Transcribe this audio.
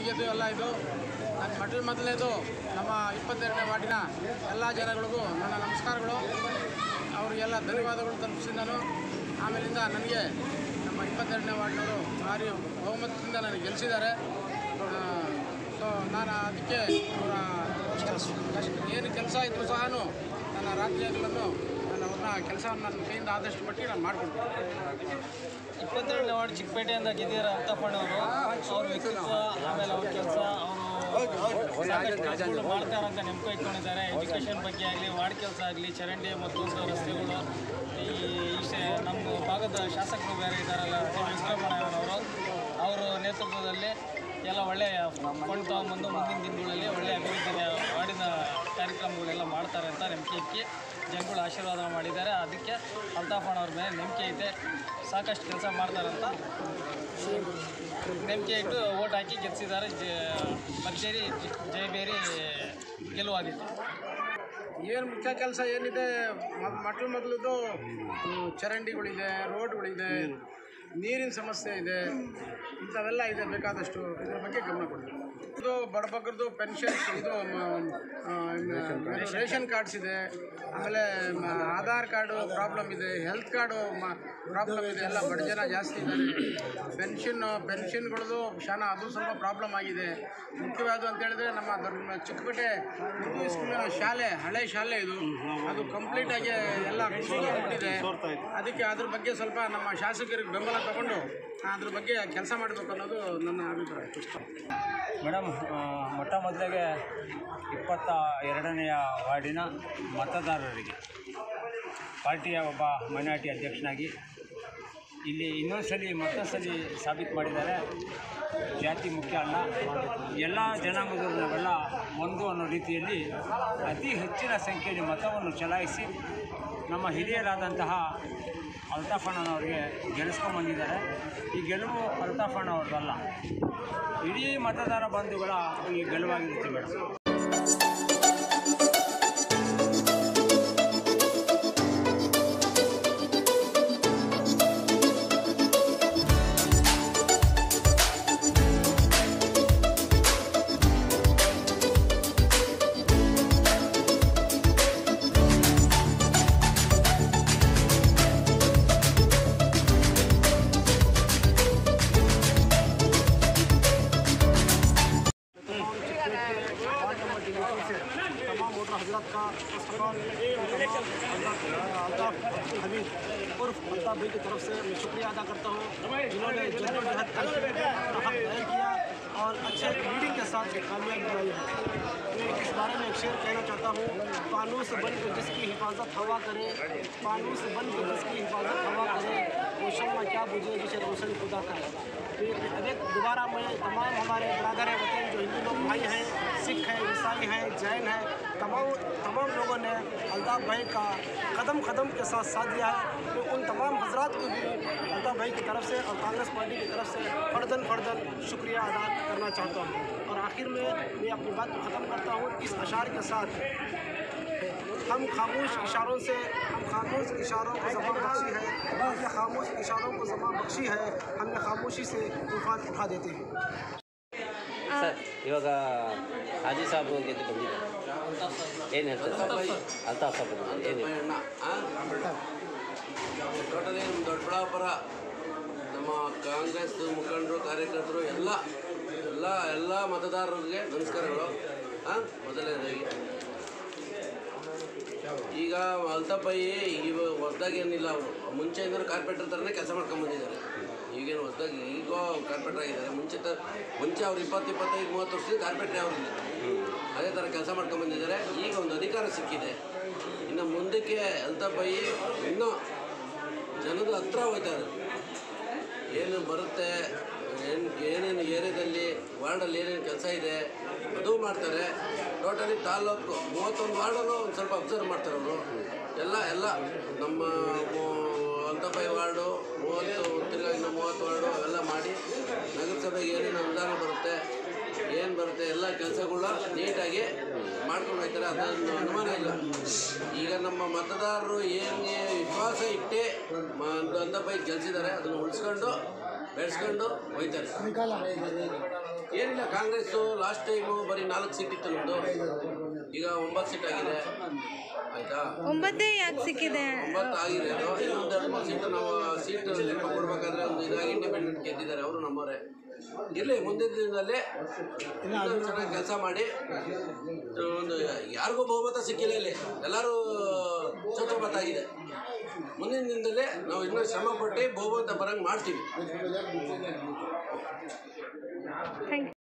ಬಗ್ಗೆದು ಎಲ್ಲ ಇದು ನನ್ನ ಮೊದಲು ಮೊದಲನೇದು ನಮ್ಮ ಇಪ್ಪತ್ತೆರಡನೇ ವಾರ್ಡಿನ ಎಲ್ಲ ಜನಗಳಿಗೂ ನನ್ನ ನಮಸ್ಕಾರಗಳು ಅವರಿಗೆಲ್ಲ ಧನ್ಯವಾದಗಳು ತಲುಪಿಸಿ ನಾನು ಆಮೇಲಿಂದ ನನಗೆ ನಮ್ಮ ಇಪ್ಪತ್ತೆರಡನೇ ವಾರ್ಡ್ನವರು ಭಾರಿ ಬಹುಮತದಿಂದ ನನಗೆ ಗೆಲ್ಲಿಸಿದ್ದಾರೆ ಸೊ ನಾನು ಅದಕ್ಕೆ ಅವರ ಏನು ಕೆಲಸ ಇದ್ದರೂ ಸಹ ನನ್ನ ರಾತ್ರಿ ಹಗಲನ್ನು ನಾನು ಅವ್ರನ್ನ ಕೆಲಸವನ್ನು ನನ್ನ ಕೈಯಿಂದ ಆದಷ್ಟು ಮಟ್ಟಿಗೆ ನಾನು ಮಾಡಿಕೊಡ್ತೀನಿ ಇಪ್ಪತ್ತೆರಡನೇ ವಾರ್ಡ್ ಚಿಕ್ಕಪೇಟೆಯಿಂದ ಗೆದ್ದಿರ ಅಂತಪ್ಪಣ್ಣವರು ಅವ್ರ ವ್ಯಕ್ತಿತ್ವ ಆಮೇಲೆ ಅವ್ರ ಕೆಲಸ ಅವರು ಸಾಕಷ್ಟು ಕೆಲ್ಸಗಳು ಮಾಡ್ತಾರೆ ಅಂತ ನೆನಪು ಇಟ್ಕೊಂಡಿದ್ದಾರೆ ಎಜುಕೇಷನ್ ಬಗ್ಗೆ ಆಗಲಿ ವಾರ್ಡ್ ಕೆಲಸ ಆಗಲಿ ಚರಂಡಿ ಮತ್ತು ರಸ್ತೆಗಳು ಈ ಇಷ್ಟೇ ನಮ್ಮ ಭಾಗದ ಶಾಸಕರು ಬೇರೆ ಇದ್ದಾರಲ್ಲ ವೆಂಕಟರಮಣಯ್ಯನವರು ಅವರ ನೇತೃತ್ವದಲ್ಲಿ ಎಲ್ಲ ಒಳ್ಳೆಯ ಕೊಂಡು ತಗೊಂಬಂದು ಮುಂದಿನ ದಿನಗಳಲ್ಲಿ ಒಳ್ಳೆಯ ಅಭಿವೃದ್ಧಿ ವಾರ್ಡಿನ ಕಾರ್ಯಕ್ರಮಗಳೆಲ್ಲ ಮಾಡ್ತಾರೆ ಅಂತ ನಂಬಿಕೆ ಇಕ್ಕಿ ಜನಗಳು ಆಶೀರ್ವಾದ ಮಾಡಿದ್ದಾರೆ ಅದಕ್ಕೆ ಅಲ್ತಾಫ್ ಅವ್ರ ಮೇಲೆ ನಂಬಿಕೆ ಐತೆ ಸಾಕಷ್ಟು ಕೆಲಸ ಮಾಡ್ತಾರಂತ ನಂಬಿಕೆ ಇಟ್ಟು ಓಟ್ ಹಾಕಿ ಗೆಲ್ಲಿಸಿದ್ದಾರೆ ಜ ಭರ್ಜರಿ ಜ- ಜಯಬೇರಿ ಗೆಲುವಾಗಿದೆ ಏನು ಮುಖ್ಯ ಕೆಲಸ ಏನಿದೆ ಮಕ್ಕಳು ಮೊದಲದು ಚರಂಡಿಗಳಿದೆ ರೋಡ್ಗಳಿದೆ ನೀರಿನ ಸಮಸ್ಯೆ ಇದೆ ಇಂಥವೆಲ್ಲ ಇದೆ ಬೇಕಾದಷ್ಟು ಇದ್ರ ಬಗ್ಗೆ ಗಮನ ಕೊಡಬೇಕು ಇದು ಬಡಬಗ್ರದ್ದು ಪೆನ್ಷನ್ಸ್ ಇದು ಮ- ಆ, ಇನ್ನು ರೇಷನ್ ಕಾರ್ಡ್ಸ್ ಇದೆ ಆಮೇಲೆ ಮ- ಆಧಾರ್ ಕಾರ್ಡು ಪ್ರಾಬ್ಲಮ್ ಇದೆ ಹೆಲ್ತ್ ಕಾರ್ಡು ಪ್ರಾಬ್ಲಮ್ ಇದೆ ಎಲ್ಲ ಬಡ ಜನ ಜಾಸ್ತಿ ಇದ್ದಾರೆ ಪೆನ್ಷನ್ ಪೆನ್ಷನ್ಗಳದ್ದು ಶಾನ ಅದು ಸ್ವಲ್ಪ ಪ್ರಾಬ್ಲಮ್ ಆಗಿದೆ ಮುಖ್ಯವಾದ ಅಂತ ಹೇಳಿದ್ರೆ ನಮ್ಮ ದೊಡ್ಡ ಚಿಕ್ಕಪೇಟೆ ಉರ್ದು ಸ್ಕೂಲಿನ ಶಾಲೆ ಹಳೆ ಶಾಲೆ ಇದು ಅದು ಕಂಪ್ಲೀಟ್ ಆಗಿ ಎಲ್ಲ ಕುಸಿದೋಗ್ಬಿಟ್ಟಿದೆ ಅದಕ್ಕೆ ಅದ್ರ ಬಗ್ಗೆ ಸ್ವಲ್ಪ ನಮ್ಮ ಶಾಸಕರಿಗೆ ಬೆಂಬಲ ತಗೊಂಡು ಅದ್ರ ಬಗ್ಗೆ ಕೆಲಸ ಮಾಡಬೇಕು ಅನ್ನೋದು ನನ್ನ ಅಭಿಪ್ರಾಯ ಮೇಡಮ್ ಆ, ಮೊಟ್ಟ ಮೊದಲಿಗೆ ಇಪ್ಪತ್ತ ಎರಡನೆಯ ವಾರ್ಡಿನ ಮತದಾರರಿಗೆ ಪಾರ್ಟಿಯ ಒಬ್ಬ ಮೈನಾರಿಟಿ ಅಧ್ಯಕ್ಷನಾಗಿ ಇಲ್ಲಿ ಇನ್ನೊಂದ್ಸಲಿ ಮತ್ತೊಂದ್ಸಲಿ ಸಾಬೀತು ಮಾಡಿದ್ದಾರೆ ಜಾತಿ ಮುಖ್ಯ ಅಲ್ಲ ಎಲ್ಲ ಜನಾಂಗದವರು ನಾವೆಲ್ಲ ಒಂದು ಅನ್ನೋ ರೀತಿಯಲ್ಲಿ ಅತಿ ಹೆಚ್ಚಿನ ಸಂಖ್ಯೆಯಲ್ಲಿ ಮತವನ್ನು ಚಲಾಯಿಸಿ ನಮ್ಮ ಹಿರಿಯರಾದಂತಹ ಅಲ್ತಾಫಣ್ಣನವರಿಗೆ ಗೆಲ್ಲಿಸ್ಕೊಂಡ್ಬಂದಿದ್ದಾರೆ ಈ ಗೆಲುವು ಅಲ್ತಾಫಣ್ಣವ್ರದ್ದಲ್ಲ ಇಡೀ ಮತದಾರ ಬಂಧುಗಳ ಈ ಗೆಲುವಾಗಿರುತ್ತೆ ಮೇಡಮ್ तमाम वोटर हजरत का अल्ताफ हमीद उर्फ अल्ताफ भाई की तरफ से मैं शुक्रिया अदा करता हूँ जिन्होंने जद्दोजहद करके अपना हक तय किया और अच्छे लीडिंग के साथ कामयाबी दिलाई है मैं इस बारे में एक शेर कहना चाहता हूँ कानून से बन कर जिसकी हिफाजत हवा करे कानून से बन कर जिसकी हिफाजत हवा करे वो शम्मा क्या बुझे जिसे रोशन खुदा करे फिर अनेक दोबारा मैं तमाम हमारे बरदर वतन जो हिंदू लोग भाई हैं सिख हैं ईसाई हैं जैन हैं तमाम तमाम लोगों ने अल्ताफ़ भाई का कदम कदम के साथ साथ दिया है तो उन तमाम हजरात को भी अल्ताफ़ भाई की तरफ से और कांग्रेस पार्टी की तरफ से फर्दन फर्दन शुक्रिया अदा करना चाहता हूँ और आखिर में मैं अपनी बात को ख़त्म करता हूँ इस अशार के साथ हम खामोश इशारों से हम खामोश इशारों को जबान बख्शी है हमने खामोश इशारों को जबान बख्शी है हमने खामोशी से तूफान उठा देते हैं ಸರ್ ಇವಾಗ ಹಾಜಿ ಸಾಬ್ ಗೆದ್ದು ಬಂದಿದ್ದಾರೆ ಏನು ಹೇಳ್ತಾರೆ ಸರ್ ಅಲ್ತಾಫ್ ಸಾಬ್ ಏನು ಟೋಟಲಿ ನಮ್ಮ ದೊಡ್ಡಬಳ್ಳಾಪುರ ನಮ್ಮ ಕಾಂಗ್ರೆಸ್ ಮುಖಂಡರು ಕಾರ್ಯಕರ್ತರು ಎಲ್ಲ ಎಲ್ಲ ಎಲ್ಲ ಮತದಾರರಿಗೆ ನಮಸ್ಕಾರಗಳು ಹಾಂ ಮೊದಲನೇದಾಗಿ ಈಗ ಅಲ್ತಪ್ಪಯ್ಯ ಇವಾಗ ಹೊಸ್ದಾಗಿ ಏನಿಲ್ಲ ಅವರು ಮುಂಚೆಯಿಂದಲೂ ಕಾರ್ಪೆಂಟರ್ ಥರನೇ ಕೆಲಸ ಮಾಡ್ಕೊಂಡು ಬಂದಿದ್ದಾರೆ ಈಗೇನು ಹೊಸ್ದಾಗಿ ಈಗ ಕಾರ್ಪೆಂಟರ್ ಆಗಿದ್ದಾರೆ ಮುಂಚೆ ತ ಮುಂಚೆ ಅವ್ರು ಇಪ್ಪತ್ತು ಇಪ್ಪತ್ತೈದು ಮೂವತ್ತು ವರ್ಷದಿಂದ ಕಾರ್ಪೆಂಟ್ರೇ ಅವ್ರಿಲ್ಲ ಅದೇ ಥರ ಕೆಲಸ ಮಾಡ್ಕೊಂಡು ಬಂದಿದ್ದಾರೆ ಈಗ ಒಂದು ಅಧಿಕಾರ ಸಿಕ್ಕಿದೆ ಇನ್ನು ಮುಂದಕ್ಕೆ ಅಲ್ತಪ್ಪಯ್ಯ ಇನ್ನೂ ಜನದ ಹತ್ರ ಹೋಗ್ತಾರೆ ಏನು ಬರುತ್ತೆ ಏನು ಏನೇನು ಏರಿಯಾದಲ್ಲಿ ವಾರ್ಡಲ್ಲಿ ಏನೇನು ಕೆಲಸ ಇದೆ ಅದು ಮಾಡ್ತಾರೆ ಟೋಟಲಿ ತಾಲ್ಲೂಕು ಮೂವತ್ತೊಂದು ವಾರ್ಡಲ್ಲೂ ಒಂದು ಸ್ವಲ್ಪ ಅಬ್ಸರ್ವ್ ಮಾಡ್ತಾರೆ ಅವರು ಎಲ್ಲ ಎಲ್ಲ ನಮ್ಮ ಅಂತಪೈ ವಾರ್ಡು ಮೂವತ್ತು ತಿರ್ಗಾ ಇನ್ನು ಮೂವತ್ತು ವಾರ್ಡು ಅವೆಲ್ಲ ಮಾಡಿ ನಗರಸಭೆಗೆ ಏನೇನು ಅನುದಾನ ಬರುತ್ತೆ ಏನು ಬರುತ್ತೆ ಎಲ್ಲ ಕೆಲಸಗಳನ್ನ ನೀಟಾಗಿ ಮಾಡ್ಕೊಂಡು ಹೋಗ್ತಾರೆ ಅದೊಂದು ಅನುಮಾನ ಇಲ್ಲ ಈಗ ನಮ್ಮ ಮತದಾರರು ಏನಿಗೆ ವಿಶ್ವಾಸ ಇಟ್ಟೆ ಅಂದಪೈ ಗೆಲ್ಸಿದ್ದಾರೆ ಅದನ್ನು ಉಳಿಸ್ಕೊಂಡು ಬೆಳೆಸ್ಕೊಂಡು ಹೋಯ್ತಾರೆ ಏನಿಲ್ಲ ಕಾಂಗ್ರೆಸ್ಸು ಲಾಸ್ಟ್ ಟೈಮು ಬರೀ ನಾಲ್ಕು ಸೀಟ್ ಇತ್ತು ನಮ್ಮದು ಈಗ ಒಂಬತ್ತು ಸೀಟ್ ಆಗಿದೆ ಆಯಿತಾ ಒಂಬತ್ತೇ ಯಾಕೆ ಸಿಕ್ಕಿದೆ ಒಂಬತ್ತು ಆಗಿದೆ ಅದು ಇನ್ನೊಂದು ಎರಡು ಮೂರು ಸೀಟು ನಾವು ಸೀಟ್ ಕೊಡಬೇಕಾದ್ರೆ ಒಂದು ಇದಾಗಿ ಇಂಡಿಪೆಂಡೆಂಟ್ ಗೆದ್ದಿದ್ದಾರೆ ಅವರು ನಮ್ಮವರೇ ಇರಲಿ ಮುಂದಿನ ದಿನದಲ್ಲಿ ಇನ್ನೂ ಚೆನ್ನಾಗಿ ಕೆಲಸ ಮಾಡಿ ಒಂದು ಯಾರಿಗೂ ಬಹುಮತ ಸಿಕ್ಕಿಲ್ಲ ಇಲ್ಲಿ ಎಲ್ಲರೂ ಚೋಚೋಮತ ಆಗಿದೆ ಮುಂದಿನ ದಿನದಲ್ಲಿ ನಾವು ಇನ್ನೂ ಶ್ರಮ ಪಟ್ಟು ಬಹುಮತ ಬರಂಗೆ ಮಾಡ್ತೀವಿ ಥ್ಯಾಂಕ್ ಯು